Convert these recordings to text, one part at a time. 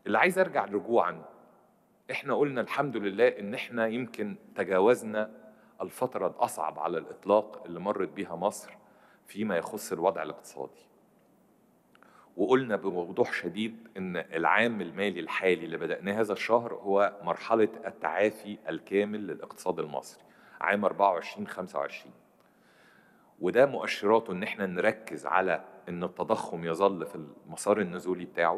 اللي عايز ارجع رجوعا احنا قلنا الحمد لله ان احنا يمكن تجاوزنا الفترة الأصعب على الإطلاق اللي مرت بيها مصر فيما يخص الوضع الاقتصادي وقلنا بوضوح شديد ان العام المالي الحالي اللي بدأناه هذا الشهر هو مرحلة التعافي الكامل للاقتصاد المصري عام 24 25 وده مؤشراته ان احنا نركز على ان التضخم يظل في المسار النزولي بتاعه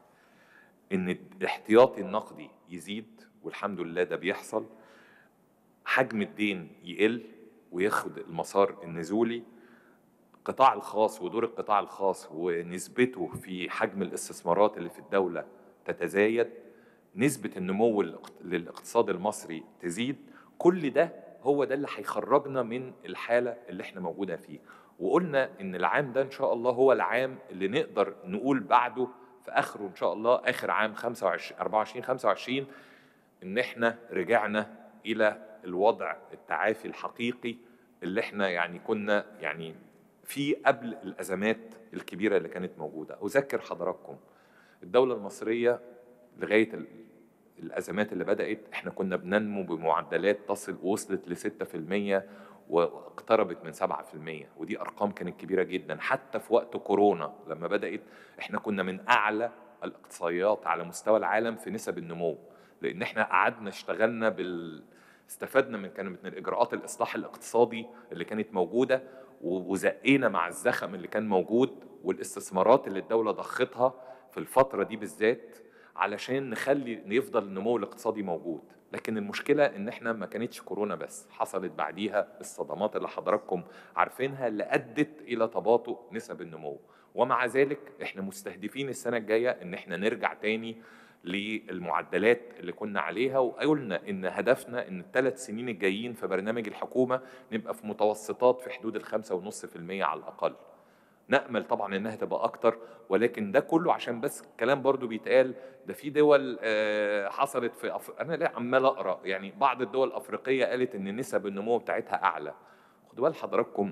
ان الاحتياطي النقدي يزيد والحمد لله ده بيحصل حجم الدين يقل وياخد المسار النزولي القطاع الخاص ودور القطاع الخاص ونسبته في حجم الاستثمارات اللي في الدولة تتزايد نسبة النمو للاقتصاد المصري تزيد كل ده هو ده اللي هيخرجنا من الحالة اللي احنا موجودة فيه وقلنا ان العام ده ان شاء الله هو العام اللي نقدر نقول بعده في اخره ان شاء الله اخر عام 25 24 25 ان احنا رجعنا الى الوضع التعافي الحقيقي اللي احنا يعني كنا يعني في قبل الازمات الكبيره اللي كانت موجوده اذكر حضراتكم الدوله المصريه لغايه الازمات اللي بدات احنا كنا بننمو بمعدلات تصل وصلت ل 6% واقتربت من 7% ودي ارقام كانت كبيره جدا حتى في وقت كورونا لما بدات احنا كنا من اعلى الاقتصاديات على مستوى العالم في نسب النمو لان احنا قعدنا اشتغلنا بال استفدنا من كانت من الاجراءات الاصلاح الاقتصادي اللي كانت موجوده وزقينا مع الزخم اللي كان موجود والاستثمارات اللي الدوله ضختها في الفتره دي بالذات علشان نخلي يفضل النمو الاقتصادي موجود لكن المشكلة إن إحنا ما كانتش كورونا بس حصلت بعديها الصدمات اللي حضراتكم عارفينها اللي أدت إلى تباطؤ نسب النمو ومع ذلك إحنا مستهدفين السنة الجاية إن إحنا نرجع تاني للمعدلات اللي كنا عليها وقلنا ان هدفنا ان الثلاث سنين الجايين في برنامج الحكومه نبقى في متوسطات في حدود الخمسة ونص في المية على الاقل نأمل طبعا انها تبقى اكتر ولكن ده كله عشان بس الكلام برضو بيتقال ده في دول حصلت في أف... انا لا عمال اقرا يعني بعض الدول الافريقيه قالت ان نسب النمو بتاعتها اعلى خدوا بال حضراتكم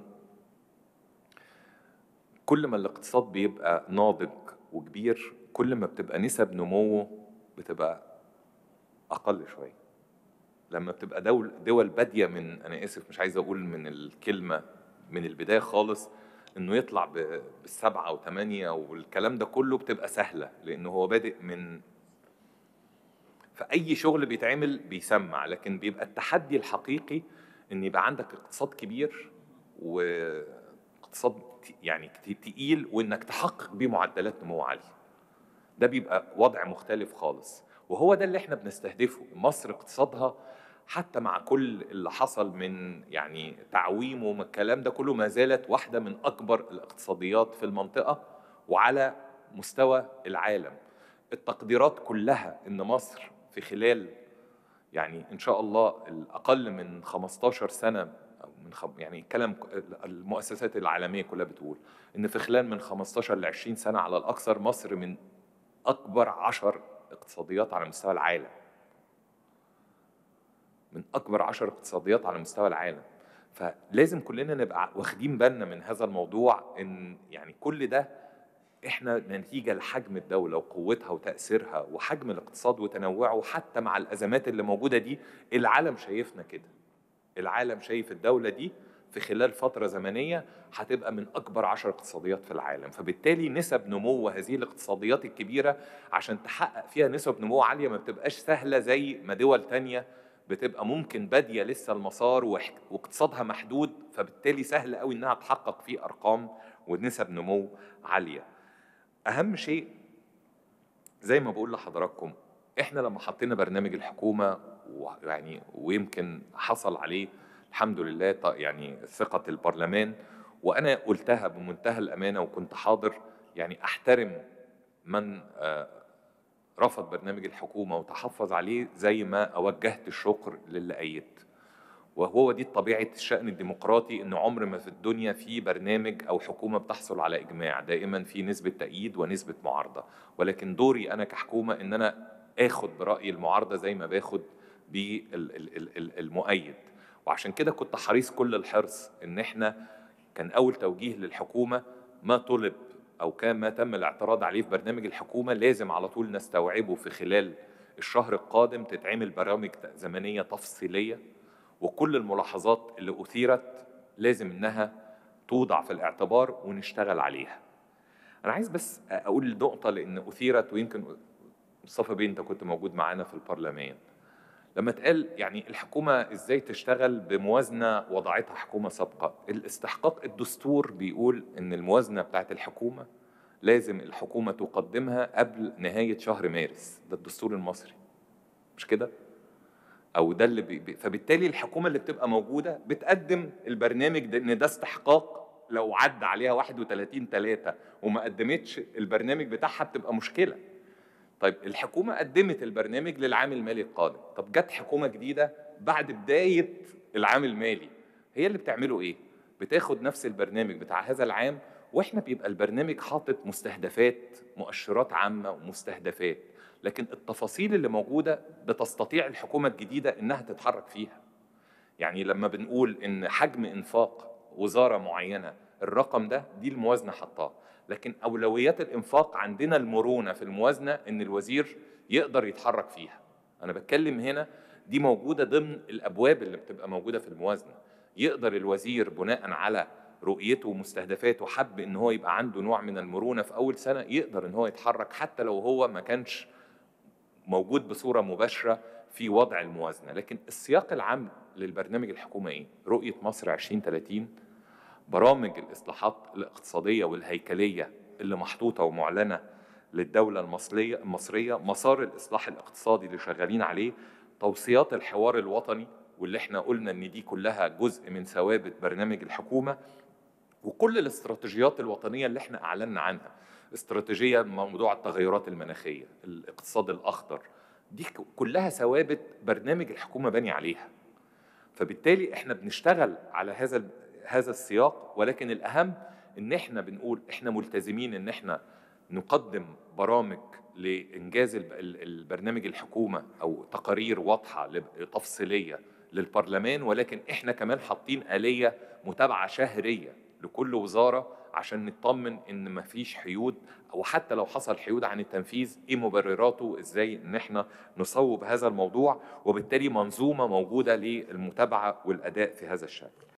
كل ما الاقتصاد بيبقى ناضج وكبير كل ما بتبقى نسب نموه بتبقى اقل شويه لما بتبقى دول دول باديه من انا اسف مش عايز اقول من الكلمه من البدايه خالص انه يطلع بالسبعه وثمانيه والكلام ده كله بتبقى سهله لانه هو بادئ من فاي شغل بيتعمل بيسمع لكن بيبقى التحدي الحقيقي ان يبقى عندك اقتصاد كبير واقتصاد يعني تقيل وانك تحقق بيه معدلات نمو عاليه ده بيبقى وضع مختلف خالص وهو ده اللي احنا بنستهدفه مصر اقتصادها حتى مع كل اللي حصل من يعني تعويم ومن الكلام ده كله ما زالت واحده من اكبر الاقتصاديات في المنطقه وعلى مستوى العالم التقديرات كلها ان مصر في خلال يعني ان شاء الله الاقل من 15 سنه او من خم يعني الكلام المؤسسات العالميه كلها بتقول ان في خلال من 15 ل 20 سنه على الاكثر مصر من اكبر عشر اقتصاديات على مستوى العالم من اكبر عشر اقتصاديات على مستوى العالم فلازم كلنا نبقى واخدين بالنا من هذا الموضوع ان يعني كل ده احنا نتيجه لحجم الدوله وقوتها وتاثيرها وحجم الاقتصاد وتنوعه حتى مع الازمات اللي موجوده دي العالم شايفنا كده العالم شايف الدوله دي في خلال فتره زمنيه هتبقى من اكبر عشر اقتصاديات في العالم فبالتالي نسب نمو هذه الاقتصاديات الكبيره عشان تحقق فيها نسب نمو عاليه ما بتبقاش سهله زي ما دول تانية بتبقى ممكن باديه لسه المسار واقتصادها محدود فبالتالي سهل قوي انها تحقق فيه ارقام ونسب نمو عاليه اهم شيء زي ما بقول لحضراتكم احنا لما حطينا برنامج الحكومه ويعني ويمكن حصل عليه الحمد لله يعني ثقه البرلمان وانا قلتها بمنتهى الامانه وكنت حاضر يعني احترم من رفض برنامج الحكومه وتحفظ عليه زي ما اوجهت الشكر للي ايد وهو دي طبيعه الشان الديمقراطي ان عمر ما في الدنيا في برنامج او حكومه بتحصل على اجماع دائما في نسبه تأييد ونسبه معارضه ولكن دوري انا كحكومه ان انا اخد براي المعارضه زي ما باخد بالمؤيد وعشان كده كنت حريص كل الحرص ان احنا كان اول توجيه للحكومه ما طلب او كما تم الاعتراض عليه في برنامج الحكومه لازم على طول نستوعبه في خلال الشهر القادم تتعمل برامج زمنيه تفصيليه وكل الملاحظات اللي اثيرت لازم انها توضع في الاعتبار ونشتغل عليها. انا عايز بس اقول نقطه لان اثيرت ويمكن مصطفى بيه انت كنت موجود معانا في البرلمان. لما اتقال يعني الحكومه ازاي تشتغل بموازنه وضعتها حكومه سابقه، الاستحقاق الدستور بيقول ان الموازنه بتاعت الحكومه لازم الحكومه تقدمها قبل نهايه شهر مارس، ده الدستور المصري. مش كده؟ او ده اللي بي فبالتالي الحكومه اللي بتبقى موجوده بتقدم البرنامج ده ان ده استحقاق لو عدى عليها 31 3 وما قدمتش البرنامج بتاعها بتبقى مشكله. طيب الحكومه قدمت البرنامج للعام المالي القادم، طب جت حكومه جديده بعد بدايه العام المالي هي اللي بتعمله ايه؟ بتاخد نفس البرنامج بتاع هذا العام واحنا بيبقى البرنامج حاطط مستهدفات مؤشرات عامه ومستهدفات لكن التفاصيل اللي موجوده بتستطيع الحكومه الجديده انها تتحرك فيها يعني لما بنقول ان حجم انفاق وزاره معينه الرقم ده دي الموازنه حطاه لكن اولويات الانفاق عندنا المرونه في الموازنه ان الوزير يقدر يتحرك فيها انا بتكلم هنا دي موجوده ضمن الابواب اللي بتبقى موجوده في الموازنه يقدر الوزير بناء على رؤيته ومستهدفاته حب ان هو يبقى عنده نوع من المرونه في اول سنه يقدر ان هو يتحرك حتى لو هو ما كانش موجود بصوره مباشره في وضع الموازنه لكن السياق العام للبرنامج الحكومه ايه رؤيه مصر 2030 برامج الاصلاحات الاقتصاديه والهيكليه اللي محطوطه ومعلنه للدوله المصريه المصريه مسار الاصلاح الاقتصادي اللي شغالين عليه توصيات الحوار الوطني واللي احنا قلنا ان دي كلها جزء من ثوابت برنامج الحكومه وكل الاستراتيجيات الوطنيه اللي احنا اعلنا عنها استراتيجيه موضوع التغيرات المناخيه الاقتصاد الاخضر دي كلها ثوابت برنامج الحكومه بني عليها فبالتالي احنا بنشتغل على هذا هذا السياق ولكن الاهم ان احنا بنقول احنا ملتزمين ان احنا نقدم برامج لانجاز البرنامج الحكومه او تقارير واضحه تفصيليه للبرلمان ولكن احنا كمان حاطين اليه متابعه شهريه لكل وزاره عشان نطمن ان مفيش حيود او حتى لو حصل حيود عن التنفيذ ايه مبرراته ازاي ان احنا نصوب هذا الموضوع وبالتالي منظومه موجوده للمتابعه والاداء في هذا الشكل